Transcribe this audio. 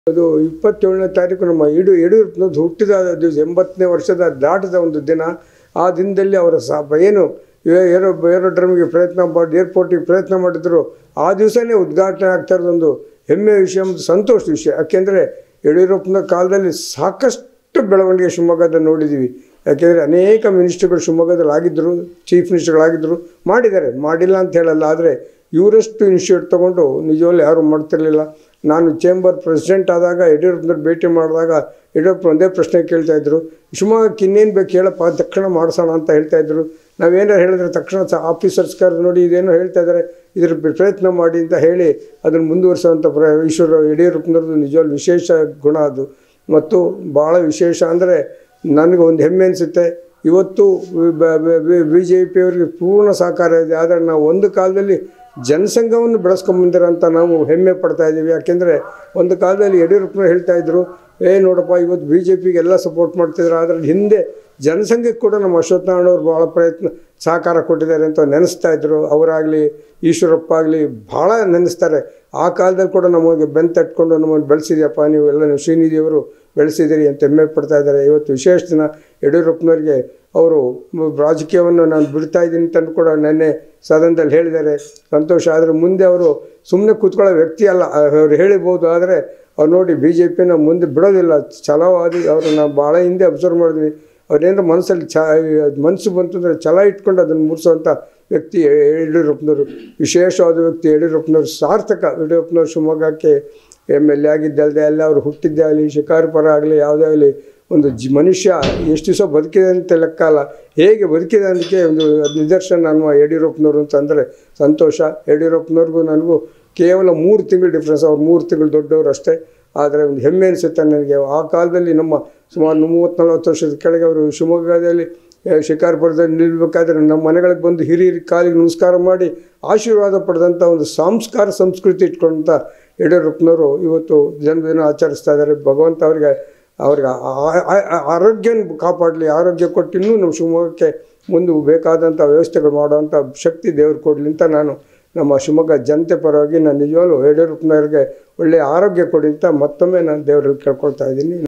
ಅದು ಇಪ್ಪತ್ತೇಳನೇ ತಾರೀಕು ನಮ್ಮ ಯಡು ಯಡಿಯೂರಪ್ಪನದ್ದು ಹುಟ್ಟಿದ ದಿವಸ ಎಂಬತ್ತನೇ ವರ್ಷದ ದಾಟಿದ ಒಂದು ದಿನ ಆ ದಿನದಲ್ಲಿ ಅವರ ಸಾ ಏನು ಏ- ಏರೋ ಏರೋಡ್ರಮ್ಗೆ ಪ್ರಯತ್ನ ಮಾಡಿ ಏರ್ಪೋರ್ಟಿಗೆ ಪ್ರಯತ್ನ ಮಾಡಿದ್ರು ಆ ದಿವಸನೇ ಉದ್ಘಾಟನೆ ಆಗ್ತಾ ಇರೋದೊಂದು ಹೆಮ್ಮೆಯ ವಿಷಯ ಮತ್ತು ಸಂತೋಷದ ವಿಷಯ ಯಾಕೆಂದರೆ ಯಡಿಯೂರಪ್ಪನ ಕಾಲದಲ್ಲಿ ಸಾಕಷ್ಟು ಬೆಳವಣಿಗೆ ಶಿವಮೊಗ್ಗದಲ್ಲಿ ನೋಡಿದ್ದೀವಿ ಯಾಕೆಂದರೆ ಅನೇಕ ಮಿನಿಸ್ಟ್ರುಗಳು ಶಿವಮೊಗ್ಗದಲ್ಲಿ ಆಗಿದ್ದರು ಚೀಫ್ ಮಿನಿಸ್ಟರ್ಗಳಾಗಿದ್ದರು ಮಾಡಿದ್ದಾರೆ ಮಾಡಿಲ್ಲ ಅಂತ ಹೇಳಲ್ಲ ಆದರೆ ಇವರಷ್ಟು ಇನಿಷಿಯೇಟ್ ತೊಗೊಂಡು ನಿಜವಲ್ಲೂ ಯಾರೂ ಮಾಡ್ತಿರ್ಲಿಲ್ಲ ನಾನು ಚೇಂಬರ್ ಪ್ರೆಸಿಡೆಂಟ್ ಆದಾಗ ಯಡಿಯೂರಪ್ಪನವ್ರು ಭೇಟಿ ಮಾಡಿದಾಗ ಯಡಿಯೂರಪ್ಪ ಒಂದೇ ಪ್ರಶ್ನೆ ಕೇಳ್ತಾ ಇದ್ರು ಶಿವಮೊಗ್ಗಕ್ಕೆ ಇನ್ನೇನು ಬೇಕು ಹೇಳಪ್ಪ ತಕ್ಷಣ ಮಾಡಿಸೋಣ ಅಂತ ಹೇಳ್ತಾ ಇದ್ರು ನಾವೇನಾರು ಹೇಳಿದ್ರೆ ತಕ್ಷಣ ಸ ಆಫೀಸರ್ಸ್ ಕರೆದು ನೋಡಿ ಇದೇನೋ ಹೇಳ್ತಾ ಇದ್ದಾರೆ ಇದ್ರ ಪ್ರಯತ್ನ ಮಾಡಿ ಅಂತ ಹೇಳಿ ಅದನ್ನು ಮುಂದುವರಿಸೋವಂಥ ಪ್ರ ಈಶ್ವರ ಯಡಿಯೂರಪ್ಪನವ್ರದ್ದು ನಿಜವಾಗ್ಲೂ ವಿಶೇಷ ಗುಣ ಅದು ಮತ್ತು ಭಾಳ ವಿಶೇಷ ಅಂದರೆ ನನಗೆ ಒಂದು ಹೆಮ್ಮೆ ಅನಿಸುತ್ತೆ ಇವತ್ತು ಬಿ ಜೆ ಪಿಯವರಿಗೆ ಪೂರ್ಣ ಸಹಕಾರ ಇದೆ ಆದರೆ ನಾವು ಒಂದು ಕಾಲದಲ್ಲಿ ಜನಸಂಘವನ್ನು ಬೆಳೆಸ್ಕೊಂಬಂದಿರೋಂಥ ನಾವು ಹೆಮ್ಮೆ ಪಡ್ತಾ ಇದ್ದೀವಿ ಯಾಕೆಂದರೆ ಒಂದು ಕಾಲದಲ್ಲಿ ಯಡಿಯೂರಪ್ಪನವ್ರು ಹೇಳ್ತಾ ಇದ್ರು ಏ ನೋಡಪ್ಪ ಇವತ್ತು ಬಿ ಜೆ ಪಿಗೆ ಎಲ್ಲ ಸಪೋರ್ಟ್ ಮಾಡ್ತಿದ್ರು ಆದರೆ ಹಿಂದೆ ಜನಸಂಘಕ್ಕೆ ಕೂಡ ನಮ್ಮ ಅಶ್ವತ್ಥನಾರಾಯಣವ್ರು ಭಾಳ ಪ್ರಯತ್ನ ಸಹಕಾರ ಕೊಟ್ಟಿದ್ದಾರೆ ಅಂತ ನೆನೆಸ್ತಾ ಇದ್ರು ಅವರಾಗಲಿ ಈಶ್ವರಪ್ಪ ಆಗಲಿ ಭಾಳ ನೆನೆಸ್ತಾರೆ ಆ ಕಾಲದಲ್ಲಿ ಕೂಡ ನಮಗೆ ಬೆನ್ ತಟ್ಕೊಂಡು ನಮ್ಮನ್ನು ಬೆಳೆಸಿದ್ಯಪ್ಪ ನೀವು ಎಲ್ಲ ನೀವು ಶ್ರೀನಿಧಿಯವರು ಬೆಳೆಸಿದಿರಿ ಅಂತ ಹೆಮ್ಮೆ ಪಡ್ತಾ ಇದ್ದಾರೆ ಇವತ್ತು ವಿಶೇಷ ದಿನ ಯಡಿಯೂರಪ್ಪನವ್ರಿಗೆ ಅವರು ಮ- ರಾಜಕೀಯವನ್ನು ನಾನು ಬಿಡ್ತಾ ಇದ್ದೀನಿ ಅಂತ ಕೂಡ ನೆನ್ನೆ ಸದನದಲ್ಲಿ ಹೇಳಿದ್ದಾರೆ ಸಂತೋಷ ಆದರೆ ಮುಂದೆ ಅವರು ಸುಮ್ಮನೆ ಕೂತ್ಕೊಳ್ಳೋ ವ್ಯಕ್ತಿ ಅಲ್ಲ ಅವ್ರು ಹೇಳಿರ್ಬೋದು ಆದರೆ ಅವ್ರು ನೋಡಿ ಬಿ ಜೆ ಪಿನ ಮುಂದೆ ಬಿಡೋದಿಲ್ಲ ಛಲವಾದಿ ಅವ್ರನ್ನ ಭಾಳ ಹಿಂದೆ ಅಬ್ಸರ್ವ್ ಮಾಡಿದ್ವಿ ಅವ್ರೇನಾದ್ರು ಮನಸ್ಸಲ್ಲಿ ಚ ಮನಸ್ಸು ಬಂತು ಅಂದರೆ ಛಲ ಇಟ್ಕೊಂಡು ಅದನ್ನು ಮುಗಿಸೋವಂಥ ವ್ಯಕ್ತಿ ಯಡಿಯೂರಪ್ಪನವರು ವಿಶೇಷವಾದ ವ್ಯಕ್ತಿ ಯಡಿಯೂರಪ್ಪನವರು ಸಾರ್ಥಕ ಯಡಿಯೂರಪ್ಪನವರು ಶಿವಮೊಗ್ಗಕ್ಕೆ ಎಮ್ ಎಲ್ ಎ ಆಗಿದ್ದಲ್ಲದೆ ಎಲ್ಲ ಅವರು ಹುಟ್ಟಿದ್ದೇ ಆಗಲಿ ಶಿಕಾರಿಪುರ ಆಗಲಿ ಯಾವುದೇ ಆಗಲಿ ಒಂದು ಜಿ ಮನುಷ್ಯ ಎಷ್ಟು ದಿವಸ ಬದುಕಿದೆ ಅಂತ ಲೆಕ್ಕ ಅಲ್ಲ ಹೇಗೆ ಬದುಕಿದೆ ಅನ್ನೋಕ್ಕೆ ಒಂದು ನಿದರ್ಶನ ನಮ್ಮ ಯಡಿಯೂರಪ್ಪನವರು ಅಂತಂದರೆ ಸಂತೋಷ ಯಡಿಯೂರಪ್ಪನವ್ರಿಗೂ ನನಗೂ ಕೇವಲ ಮೂರು ತಿಂಗಳು ಡಿಫ್ರೆನ್ಸ್ ಅವ್ರು ಮೂರು ತಿಂಗಳು ದೊಡ್ಡವರು ಅಷ್ಟೇ ಆದರೆ ಒಂದು ಹೆಮ್ಮೆ ಅನಿಸುತ್ತೆ ನನಗೆ ಆ ಕಾಲದಲ್ಲಿ ನಮ್ಮ ಸುಮಾರು ಮೂವತ್ತು ನಲ್ವತ್ತು ವರ್ಷದ ಕೆಳಗೆ ಅವರು ಶಿವಮೊಗ್ಗದಲ್ಲಿ ಆ, ಶಿಕಾರ್ಪುರದಲ್ಲಿ ನಿಲ್ಬೇಕಾದ್ರೆ ನಮ್ಮ ಮನೆಗಳಿಗೆ ಬಂದು ಹಿರಿಯರ ಕಾಲಿಗೆ ನಮಸ್ಕಾರ ಮಾಡಿ ಆಶೀರ್ವಾದ ಪಡೆದಂಥ ಒಂದು ಸಂಸ್ಕಾರ ಸಂಸ್ಕೃತಿ ಇಟ್ಕೊಂಡಂಥ ಯಡಿಯೂರಪ್ಪನವರು ಇವತ್ತು ಜನ್ಮದಿನ ಆಚರಿಸ್ತಾ ಇದ್ದಾರೆ ಭಗವಂತ ಅವರಿಗೆ ಅವ್ರಿಗೆ ಆ- ಆ- ಆ- ಆರೋಗ್ಯನ ಕಾಪಾಡಲಿ ಆರೋಗ್ಯ ಕೊಟ್ಟು ಇನ್ನೂ ನಮ್ಮ ಶಿವಮೊಗ್ಗಕ್ಕೆ ಮುಂದೆ ಬೇಕಾದಂಥ ವ್ಯವಸ್ಥೆಗಳು ಮಾಡುವಂಥ ಶಕ್ತಿ ದೇವ್ರು ಕೊಡಲಿ ಅಂತ ನಾನು ನಮ್ಮ ಶಿವಮೊಗ್ಗ ಜನತೆ ಪರವಾಗಿ ನಾನು ನಿಜವಾಗ್ಲೂ ಯಡಿಯೂರಪ್ಪನವ್ರಿಗೆ ಒಳ್ಳೆಯ ಆರೋಗ್ಯ ಕೊಡಿ ಅಂತ ಮತ್ತೊಮ್ಮೆ ನಾನು ದೇವರಲ್ಲಿ ಕೇಳ್ಕೊಳ್ತಾ ಇದ್ದೀನಿ